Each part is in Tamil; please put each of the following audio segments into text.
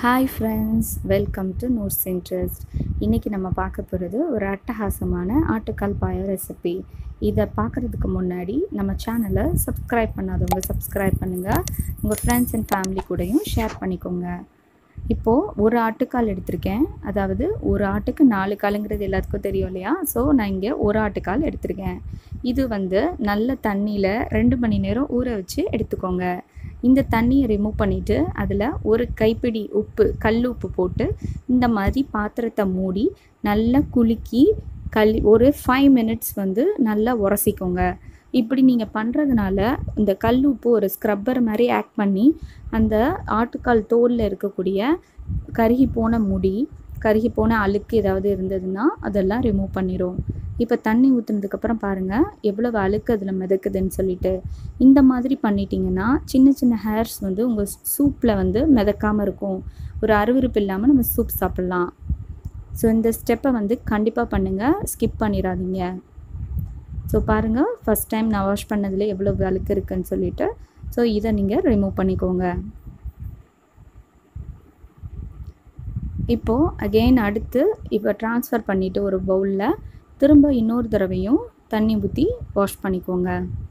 hi friends welcome to notes interest இன்றைக்கி நம்ம பார்க்க போகிறது ஒரு அட்டகாசமான ஆட்டுக்கால் பாய ரெசிபி இதை பார்க்குறதுக்கு முன்னாடி நம்ம சேனலை சப்ஸ்கிரைப் பண்ணாதவங்க சப்ஸ்கிரைப் பண்ணுங்கள் உங்கள் ஃப்ரெண்ட்ஸ் அண்ட் ஃபேமிலி கூடயும் ஷேர் பண்ணிக்கோங்க இப்போது ஒரு ஆட்டுக்கால் எடுத்திருக்கேன் அதாவது ஒரு ஆட்டுக்கு நாலு காலுங்கிறது எல்லாத்துக்கும் தெரியும் இல்லையா ஸோ நான் இங்கே ஒரு ஆட்டுக்கால் எடுத்திருக்கேன் இது வந்து நல்ல தண்ணியில் ரெண்டு மணி நேரம் ஊற வச்சு எடுத்துக்கோங்க இந்த தண்ணியை ரிமூவ் பண்ணிவிட்டு அதில் ஒரு கைப்பிடி உப்பு கல் உப்பு போட்டு இந்த மாதிரி பாத்திரத்தை மூடி நல்லா குலுக்கி கல் ஒரு ஃபைவ் மினிட்ஸ் வந்து நல்லா உரசிக்கோங்க இப்படி நீங்கள் பண்ணுறதுனால இந்த கல் உப்பு ஒரு ஸ்க்ரப்பர் மாதிரி ஆக்ட் பண்ணி அந்த ஆட்டுக்கால் தோலில் இருக்கக்கூடிய கருகி போன முடி கருகி போன அழுக்கு ஏதாவது இருந்ததுன்னா அதெல்லாம் ரிமூவ் பண்ணிடும் இப்போ தண்ணி ஊற்றுனதுக்கப்புறம் பாருங்கள் எவ்வளவு அழுக்கு அதில் மிதக்குதுன்னு சொல்லிட்டு இந்த மாதிரி பண்ணிட்டீங்கன்னா சின்ன சின்ன ஹேர்ஸ் வந்து உங்கள் சூப்பில் வந்து மிதக்காமல் இருக்கும் ஒரு அருவருப்பு இல்லாமல் நம்ம சூப் சாப்பிட்லாம் ஸோ இந்த ஸ்டெப்பை வந்து கண்டிப்பாக பண்ணுங்கள் ஸ்கிப் பண்ணிடாதீங்க ஸோ பாருங்கள் ஃபஸ்ட் டைம் நான் வாஷ் பண்ணதில் எவ்வளோ அழுக்கு இருக்குன்னு சொல்லிட்டு ஸோ இதை நீங்கள் ரிமூவ் பண்ணிக்கோங்க இப்போது அகெயின் அடுத்து இப்போ ட்ரான்ஸ்ஃபர் பண்ணிவிட்டு ஒரு பவுலில் திரும்ப இன்னொரு தடவையும் தண்ணி ஊற்றி வாஷ் பண்ணிக்கோங்க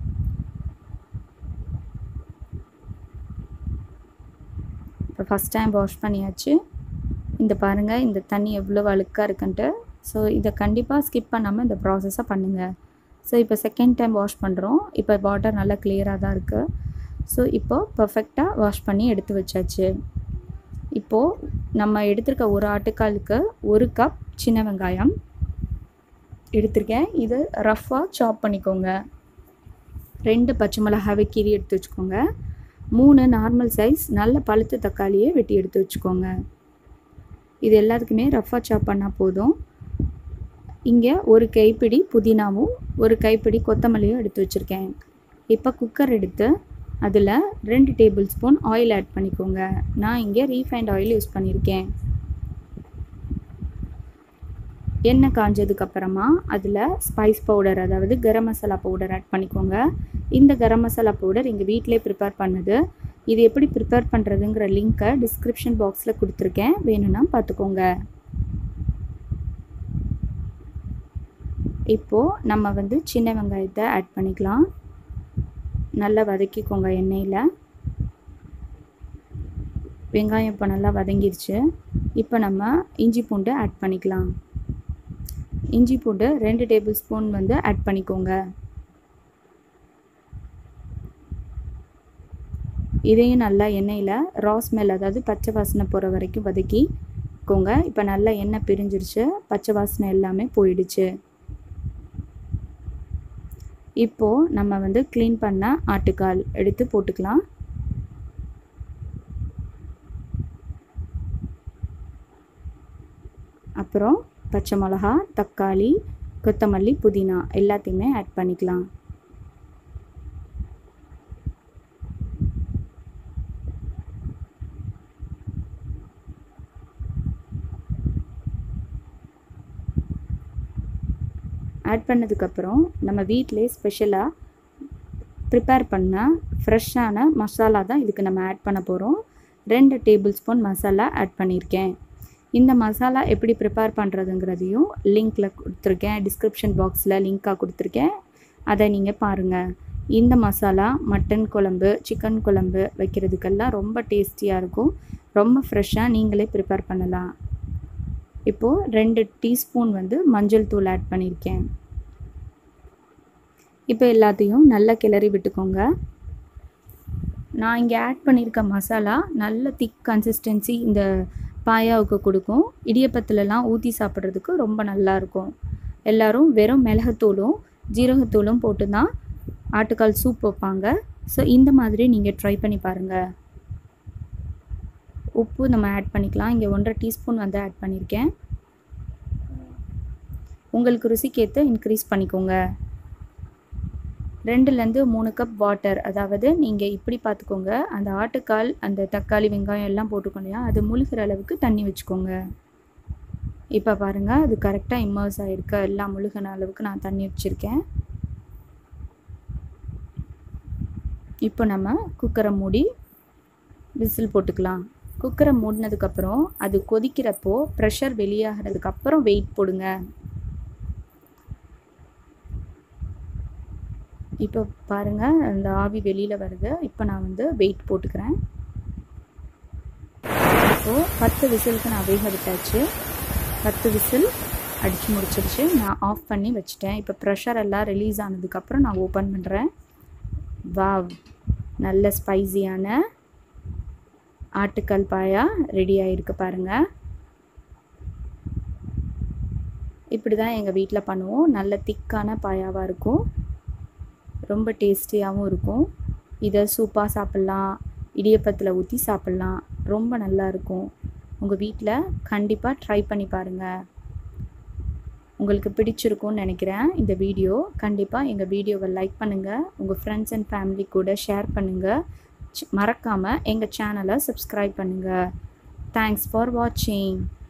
இப்போ ஃபஸ்ட் டைம் வாஷ் பண்ணியாச்சு இந்த பாருங்கள் இந்த தண்ணி எவ்வளோ அழுக்காக இருக்குன்ட்டு ஸோ இதை கண்டிப்பாக ஸ்கிப் பண்ணாமல் இந்த ப்ராசஸை பண்ணுங்கள் ஸோ இப்போ செகண்ட் டைம் வாஷ் பண்ணுறோம் இப்போ வாட்டர் நல்லா கிளியராக தான் இருக்குது ஸோ இப்போது பர்ஃபெக்டாக வாஷ் பண்ணி எடுத்து வச்சாச்சு இப்போது நம்ம எடுத்திருக்க ஒரு ஆட்டுக்காலுக்கு ஒரு கப் சின்ன வெங்காயம் எடுத்திருக்கேன் இது ரஃப்பாக சாப் பண்ணிக்கோங்க ரெண்டு பச்சை மிளகாவை கீரி எடுத்து வச்சுக்கோங்க மூணு நார்மல் சைஸ் நல்ல பழுத்த தக்காளியை வெட்டி எடுத்து வச்சுக்கோங்க இது எல்லாத்துக்குமே ரஃப்பாக சாப் பண்ணால் போதும் இங்கே ஒரு கைப்பிடி புதினாவும் ஒரு கைப்பிடி கொத்தமல்லியும் எடுத்து வச்சுருக்கேன் இப்போ குக்கர் எடுத்து அதில் ரெண்டு டேபிள் ஸ்பூன் ஆயில் ஆட் பண்ணிக்கோங்க நான் இங்கே ரீஃபைண்ட் ஆயில் யூஸ் பண்ணியிருக்கேன் எண்ணெய் காஞ்சதுக்கப்புறமா அதில் ஸ்பைஸ் பவுடர் அதாவது கரம் மசாலா பவுடர் ஆட் பண்ணிக்கோங்க இந்த கரம் மசாலா பவுடர் எங்கள் வீட்டிலே ப்ரிப்பேர் பண்ணது இது எப்படி ப்ரிப்பேர் பண்ணுறதுங்கிற லிங்க்கை டிஸ்கிரிப்ஷன் பாக்ஸில் கொடுத்துருக்கேன் வேணும்னா பார்த்துக்கோங்க இப்போது நம்ம வந்து சின்ன வெங்காயத்தை ஆட் பண்ணிக்கலாம் நல்லா வதக்கிக்கோங்க எண்ணெயில் வெங்காயம் இப்போ நல்லா வதங்கிருச்சு இப்போ நம்ம இஞ்சி பூண்டு ஆட் பண்ணிக்கலாம் இஞ்சி பூண்டு ரெண்டு டேபிள் ஸ்பூன் வந்து ஆட் பண்ணிக்கோங்க இதையும் நல்லா எண்ணெயில் ரா ஸ்மெல் அதாவது பச்சை வாசனை போகிற வரைக்கும் வதக்கிக்கோங்க இப்போ நல்லா எண்ணெய் பிரிஞ்சிருச்சு பச்சை வாசனை எல்லாமே போயிடுச்சு இப்போது நம்ம வந்து க்ளீன் பண்ண ஆட்டுக்கால் எடுத்து போட்டுக்கலாம் அப்புறம் பச்சை மிளகா தக்காளி கொத்தமல்லி புதினா எல்லாத்தையுமே ஆட் பண்ணிக்கலாம் ஆட் பண்ணதுக்கப்புறம் நம்ம வீட்டிலே ஸ்பெஷலாக ப்ரிப்பேர் பண்ண ஃப்ரெஷ்ஷான மசாலா தான் இதுக்கு நம்ம ஆட் பண்ண போகிறோம் ரெண்டு டேபிள் ஸ்பூன் மசாலா ஆட் பண்ணியிருக்கேன் இந்த மசாலா எப்படி ப்ரிப்பேர் பண்ணுறதுங்கிறதையும் லிங்க்கில் கொடுத்துருக்கேன் டிஸ்கிரிப்ஷன் பாக்ஸில் லிங்க்காக கொடுத்துருக்கேன் அதை நீங்கள் பாருங்கள் இந்த மசாலா மட்டன் குழம்பு சிக்கன் குழம்பு வைக்கிறதுக்கெல்லாம் ரொம்ப டேஸ்டியாக இருக்கும் ரொம்ப ஃப்ரெஷ்ஷாக நீங்களே ப்ரிப்பேர் பண்ணலாம் இப்போது ரெண்டு டீஸ்பூன் வந்து மஞ்சள் தூள் ஆட் பண்ணியிருக்கேன் இப்போ எல்லாத்தையும் நல்லா கிளறி விட்டுக்கோங்க நான் இங்கே ஆட் பண்ணியிருக்க மசாலா நல்ல திக் கன்சிஸ்டன்சி இந்த பாயாவுக்கு கொடுக்கும் இடியப்பத்துலலாம் ஊற்றி சாப்பிட்றதுக்கு ரொம்ப நல்லாயிருக்கும் எல்லோரும் வெறும் மிளகுத்தூளும் ஜீரகத்தூளும் போட்டு தான் ஆட்டுக்கால் சூப் வைப்பாங்க ஸோ இந்த மாதிரி நீங்கள் ட்ரை பண்ணி பாருங்கள் உப்பு நம்ம ஆட் பண்ணிக்கலாம் இங்கே ஒன்றரை டீஸ்பூன் வந்து ஆட் பண்ணியிருக்கேன் உங்களுக்கு ருசிக்கேற்ற இன்க்ரீஸ் பண்ணிக்கோங்க ரெண்டுலேருந்து மூணு கப் வாட்டர் அதாவது நீங்கள் இப்படி பார்த்துக்கோங்க அந்த ஆட்டுக்கால் அந்த தக்காளி வெங்காயம் எல்லாம் போட்டுக்கோங்க இல்லையா அது முழுகிற அளவுக்கு தண்ணி வச்சுக்கோங்க இப்போ பாருங்கள் அது கரெக்டாக இம்மர்ஸ் ஆகிருக்கு எல்லாம் முழுகின அளவுக்கு நான் தண்ணி வச்சுருக்கேன் இப்போ நம்ம குக்கரை மூடி விசில் போட்டுக்கலாம் குக்கரை மூடினதுக்கப்புறம் அது கொதிக்கிறப்போ ப்ரெஷர் வெளியாகிறதுக்கப்புறம் வெயிட் போடுங்க இப்போ பாருங்கள் அந்த ஆவி வெளியில் வருது இப்போ நான் வந்து வெயிட் போட்டுக்கிறேன் இப்போது பத்து விசிலுக்கு நான் வேக விட்டாச்சு பத்து விசில் அடித்து முடிச்சிருச்சு நான் ஆஃப் பண்ணி வச்சுட்டேன் இப்போ ப்ரெஷர் எல்லாம் ரிலீஸ் ஆனதுக்கப்புறம் நான் ஓப்பன் பண்ணுறேன் வாவ் நல்ல ஸ்பைஸியான ஆட்டுக்கல் பாயா ரெடி ஆகிருக்கு பாருங்கள் இப்படி தான் எங்கள் வீட்டில் பண்ணுவோம் நல்ல திக்கான பாயாவாக இருக்கும் ரொம்ப டேஸ்டியாகவும் இருக்கும் இதை சூப்பாக சாப்பிட்லாம் இடியப்பத்தில் ஊற்றி சாப்பிட்லாம் ரொம்ப நல்லா இருக்கும் உங்கள் வீட்டில் கண்டிப்பாக ட்ரை பண்ணி பாருங்கள் உங்களுக்கு பிடிச்சிருக்கும்னு நினைக்கிறேன் இந்த வீடியோ கண்டிப்பாக எங்கள் வீடியோவை லைக் பண்ணுங்கள் உங்கள் ஃப்ரெண்ட்ஸ் அண்ட் ஃபேமிலி கூட ஷேர் பண்ணுங்கள் மறக்காமல் எங்கள் சேனலை சப்ஸ்கிரைப் பண்ணுங்கள் தேங்க்ஸ் ஃபார் வாட்சிங்